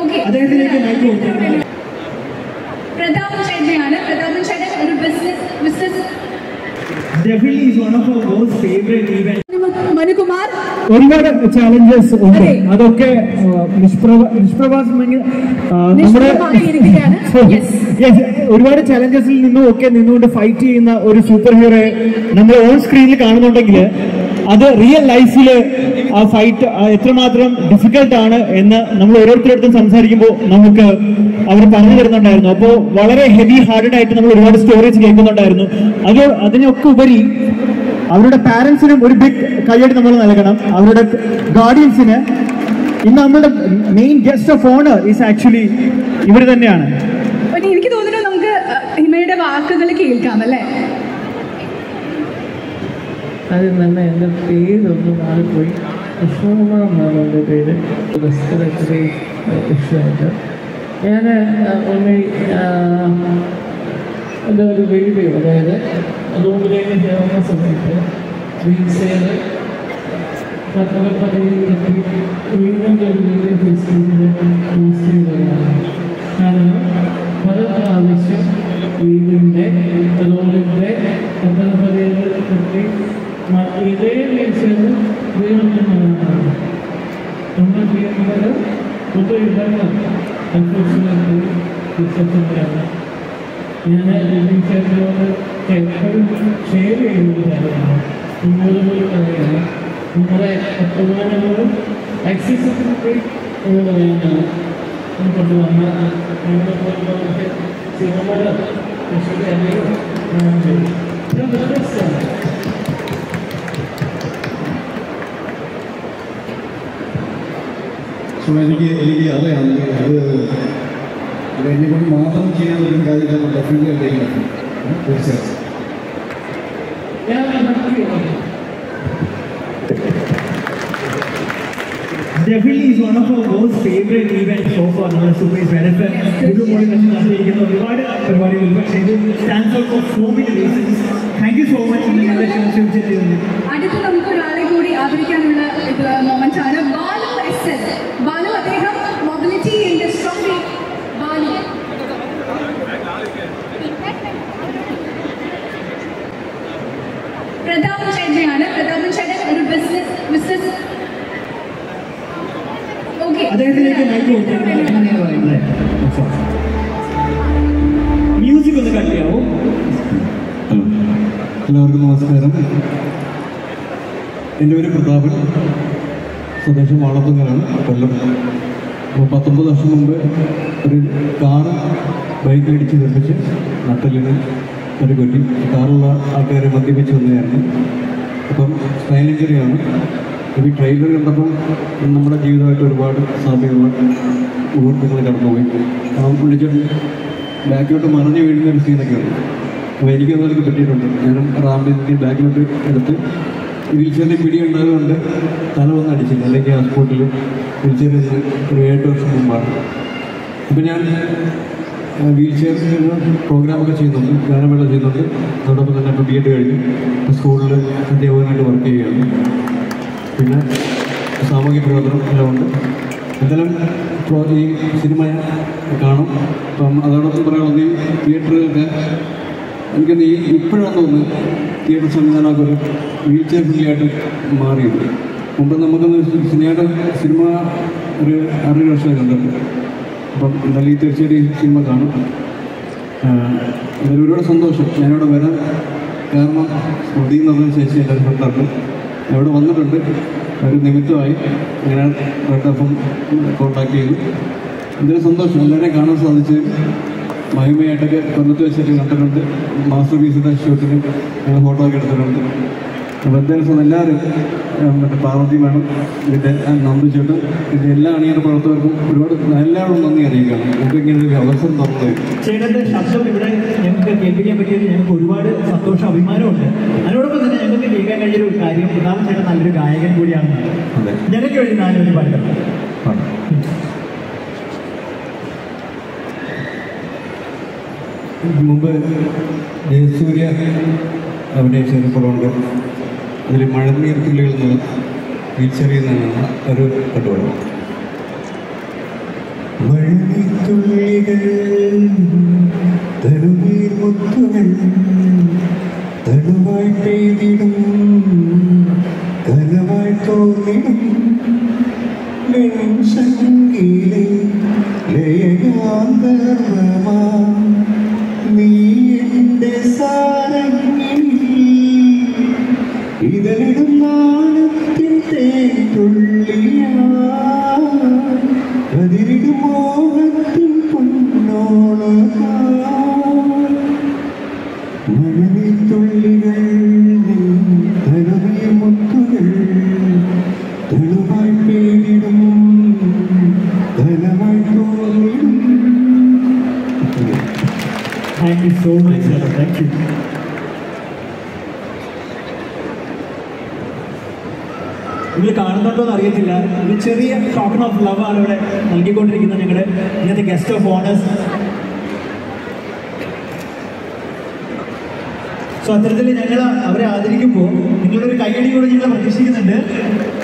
Okay അദ്ദേഹത്തിലേക്ക് mic കൊടുക്കുന്നു പ്രതാപൻ ചേട്ടനെയാണ് പ്രതാപൻ ചേട്ടൻ ഒരു business business Definitely is one of our most favorite events. Manukumar ഒരുപാട് ചാലഞ്ചസ് ഉണ്ട് അതെ. അതൊക്കെ ആ, നിഷ്പ്രഭ- നിഷ്പ്രഭാസ് മങ്ങ- ആ, നമ്മുടെ നിഷ്പ്രഭമായിരിക്കുകയാണ്. Yes. Yes, ഒരുപാട് ചാലഞ്ചസിൽ നിന്നും ഒക്കെ നിന്നുകൊണ്ട് ഫൈറ്റ് ചെയ്യുന്ന ഒരു സൂപ്പർ ഹീറോയെ നമ്മൾ ഓൺ സ്ക്രീനിൽ കാണുന്നുണ്ടെങ്കിൽ അത് റിയൽ ലൈഫിൽ ആ ഫൈറ്റ് എത്രമാത്രം ഡിഫിക്കൽട്ട് ആണ് എന്ന് നമ്മൾ ഓരോരുത്തരടുത്തും സംസാരിക്കുമ്പോൾ നമുക്ക് അവർ പറഞ്ഞു തരുന്നുണ്ടായിരുന്നു അപ്പോൾ വളരെ ഹെവി ഹാർഡഡ് ആയിട്ട് നമ്മൾ ഒരുപാട് സ്റ്റോറീസ് കേൾക്കുന്നുണ്ടായിരുന്നു അത് അതിനൊക്കെ ഉപരി അവരുടെ പാരന്റ്സിനും ഒരു ബിഗ് കൈയടി നമ്മൾ നൽകണം അവരുടെ ഗാർഡിയൻസിന് ഇന്ന് നമ്മളുടെ main guest of honour is actually ഇവർ തന്നെയാണ് പിന്നെ എനിക്ക് തോന്നുന്നു നമുക്ക് അഹ്, ഹിമയുടെ വാക്കുകൾ കേൾക്കാം അല്ലേ അതിൽ തന്നെ എൻ്റെ പേരൊന്ന് മാറിപ്പോയി വിഷ്ണുകുമാർ എന്നാണ് എൻ്റെ പേര് റെസ്പിറേറ്ററി ഇഷ്യൂ ഞാൻ ഒന്ന് എൻ്റെ ഒരു വീഡിയോ അതായത് റൂമിലേക്ക് കയറുന്ന സമയത്ത് വീൽചെയർ വീണ്ടും ഒരു വീഡിയോ ഫേസ്ബുക്കിൽ യൂസ് ചെയ്തതാണ് കാരണം പല പ്രാവശ്യം വീടിൻ്റെ റോഡിൻ്റെ എന്താ പറയുന്നത് കുട്ടി മ- ഇതേ വീഴ്ചയിൽ വീഴുന്നതാണ് നമ്മൾ ചെയ്യുന്നത് പുതിയ ഇടങ്ങൾ വിശ്വസിക്കുകയാണ് ഞാൻ വീഴ്ചയോട് എപ്പോഴും ഷെയർ ചെയ്യുന്ന കാര്യമാണ് നിങ്ങളോട് പോയി പറയുന്നത് നിങ്ങളെ അഭിമാനങ്ങളും ആക്സസിബിലിറ്റി എന്ന് പറയുന്നത് കൊണ്ടുവന്ന ഞങ്ങളെ പോലുള്ള സിനിമകൾ കൃഷിയുടെ അധികം വ്യത്യസ്തമാണ് സോ എനിക്ക് എനിക്ക് അറിയാം അത് അത് എന്നെ കൊണ്ട് മാത്രം ചെയ്യാൻ പറ്റുന്ന കാര്യമില്ല ഡെഫിനറ്റ്ലി എന്തെങ്കിലും തീർച്ചയായിട്ടും ഞാൻ നടത്തിയത് Definitely is one of our most favorite events so far. നമ്മുടെ സൂപ്പർ വെനസ് ഇതുപോലെ വെച്ച് നടത്തിയിരിക്കുന്ന ഒരുപാട് പരിപാടികൾ പക്ഷേ ഇത് stands out for so many reasons thank you so much ഈ നല്ല ക്ഷണിച്ചിരുന്നു അടുത്ത് നമുക്ക് ഒരാളെ കൂടി ആദരിക്കാനുള്ള ഇത് മൊമെന്റ് ആണ് ബാലു എസ് എൽ ബാലു അദ്ദേഹം മൊബിലിറ്റി ഇൻഡസ്ട്രി ബാലു പ്രതാപൻ ചേട്ടനെയാണ് പ്രതാപൻ ചേട്ടൻ ഒരു ബിസിനസ് ബിസിനസ് ഓക്കെ അദ്ദേഹത്തിലേക്ക് മൈക്ക് കൊടുക്കുന്നത് മ്യൂസിക് ഒന്ന് കട്ട് ചെയ്യാവോ ഹലോ എല്ലാവർക്കും നമസ്കാരം എൻ്റെ പേര് പ്രതാപൻ സ്വദേശം വാളത്തുങ്ങലാണ് കൊല്ലം അപ്പോൾ പത്തൊമ്പത് വർഷം മുമ്പ് ഒരു കാറ് ബൈക്ക് ഇടിച്ച് തെറിച്ച് നട്ടലിന് ഒരു കൊറ്റി കാറുള്ള ആൾക്കാരെ മദ്യപിച്ച് വന്നതായിരുന്നു അപ്പം സ്പൈൻ ഇഞ്ചറിയാണ് ഈ ട്രെയിലർ കണ്ടപ്പോൾ നമ്മുടെ ജീവിതമായിട്ട് ഒരുപാട് സാധ്യതകൾ മുഹൂർത്തങ്ങൾ കടന്നുപോയി ആ വിളിച്ചിട്ട് ബാക്കിലോട്ട് മറിഞ്ഞു വീഴുന്ന ഒരു സീനൊക്കെ ഉണ്ട് അപ്പോൾ എനിക്ക് അതൊക്കെ പറ്റിയിട്ടുണ്ട് ഞാനും റാമ്പിൽ ബാക്കിലോട്ട് എടുത്ത് വീൽചെയറിൻ്റെ പിടി ഉണ്ടായതുകൊണ്ട് തല വന്ന് അടിച്ചില്ല അല്ലെങ്കിൽ ആ സ്പോട്ടിൽ വീൽചെയറിൽ ഒരു ഏഴ് വർഷം മുമ്പാണ് അപ്പോൾ ഞാൻ വീൽ ചെയറിൽ നിന്ന് പ്രോഗ്രാമൊക്കെ ചെയ്യുന്നുണ്ട് ഗാനമേള ചെയ്യുന്നുണ്ട് അതോടൊപ്പം തന്നെ ഇപ്പോൾ ബി എഡ് കഴിഞ്ഞു സ്കൂളിൽ അധ്യാപകനായിട്ട് വർക്ക് ചെയ്യുകയാണ് പിന്നെ സാമൂഹ്യ പ്രവർത്തനം എല്ലാം ഉണ്ട് എന്തായാലും ഇപ്പോൾ ഈ സിനിമ കാണും അപ്പം അതോടൊപ്പം പറയാനുള്ളത് ഈ തിയേറ്ററിലൊക്കെ എനിക്കൊന്ന് ഈ ഇപ്പോഴാണ് തോന്നുന്നത് തിയേറ്റർ സംവിധാനമൊക്കെ ഒരു വീൽ ചെയർ ഫ്രീയായിട്ട് മാറിയത് മുമ്പ് നമുക്കൊന്ന് സിനിമയുടെ സിനിമ ഒരു ആറേഴ് വർഷമായി കണ്ടിട്ടുണ്ട് അപ്പം എന്തായാലും ഈ തീർച്ചയായിട്ടും ഈ സിനിമ കാണും അതിൽ ഒരുപാട് സന്തോഷം ഞാനിവിടെ വരാൻ കാരണം സ്മൃതി എന്ന് പറഞ്ഞ ചേച്ചി എൻ്റെ ഫ്രണ്ടാണ് അവിടെ വന്നിട്ടുണ്ട് ഒരു നിമിത്തമായി ഇങ്ങനെ റെഡ് എഫും കോൺടാക്ട് ചെയ്തു എന്തൊരു സന്തോഷം എല്ലാവരെയും കാണാൻ സാധിച്ചു മഹിമയായിട്ടൊക്കെ കൊല്ലത്ത് വെച്ചിട്ട് കണ്ടിട്ടുണ്ട് മാസ്റ്റർ പീസിൻ്റെ ഷൂട്ടിന് ഞങ്ങൾ ഫോട്ടോ ഒക്കെ എടുത്തിട്ടുണ്ട് അപ്പോൾ എന്തായാലും എല്ലാവരും ആ, മറ്റേ പാർവതി വേണം ഇതിൻ്റെ നന്ദി ചേട്ടൻ ഇതിൻ്റെ എല്ലാ അണിയറ പ്രവർത്തകർക്കും ഒരുപാട് എല്ലാവരും നന്ദി അറിയിക്കണം നമുക്ക് ഇങ്ങനെ ഒരു അവസരം തന്നത് ചേട്ടന്റെ ശബ്ദം ഇവിടെ ഞങ്ങൾക്ക് കേൾപ്പിക്കാൻ പറ്റിയത് ഞങ്ങൾക്ക് ഒരുപാട് സന്തോഷം അഭിമാനമുണ്ട് അതിനോടൊപ്പം തന്നെ ഞങ്ങൾക്ക് കേൾക്കാൻ കഴിഞ്ഞ ഒരു കാര്യം പ്രധാന ചേട്ടൻ നല്ലൊരു ഗായകൻ കൂടിയാണെന്നാണ് അതെ ഞങ്ങൾക്ക് വേണ്ടി നാലൊരു പാട്ട് ആണ്. മുമ്പ് ജയസൂര്യ അഭിനയിച്ച ഒരു പടമുണ്ട് അതിൽ മഴനീർ തുള്ളികൾ നിന്ന് വീഴ്ചറിയുന്നതാണ് ഒരു കണ്ടുപിടുത്തം മഴ തുള്ളികൾ തരുനീർ മുത്തുകൾ തണുവായി പെയ്തിടും കനവായി തോന്നിടും വെൺസംഗീലെ ലയഗാന്ധർവമാ നീ എൻ്റെ സാരംഗിണി ഇതളിടും നാണത്തിൻ തേൻതുള്ളിയാ കതിരിടും മോഹത്തിൻ പൊന്നോളമാ മഴവിൽ തുള്ളികൾ തരുവേ മുത്തുകൾ തെളിവായി പേരിടും ധനമായി തോന്നിടും thank you so much sir thank you നിങ്ങൾ കാണുന്നുണ്ടോ എന്ന് അറിയത്തില്ല ഒരു ചെറിയ ടോക്കൺ ഓഫ് ലവ് ആണ് ഇവിടെ നൽകിക്കൊണ്ടിരിക്കുന്നത് ഞങ്ങളുടെ ഇന്നത്തെ ഗസ്റ്റ് ഓഫ് ഓണേഴ്സ് സോ അത്തരത്തിൽ ഞങ്ങൾ അവരെ ആദരിക്കുമ്പോൾ നിങ്ങളുടെ ഒരു കൈയടി കൂടെ ഞങ്ങൾ പ്രതീക്ഷിക്കുന്നുണ്ട്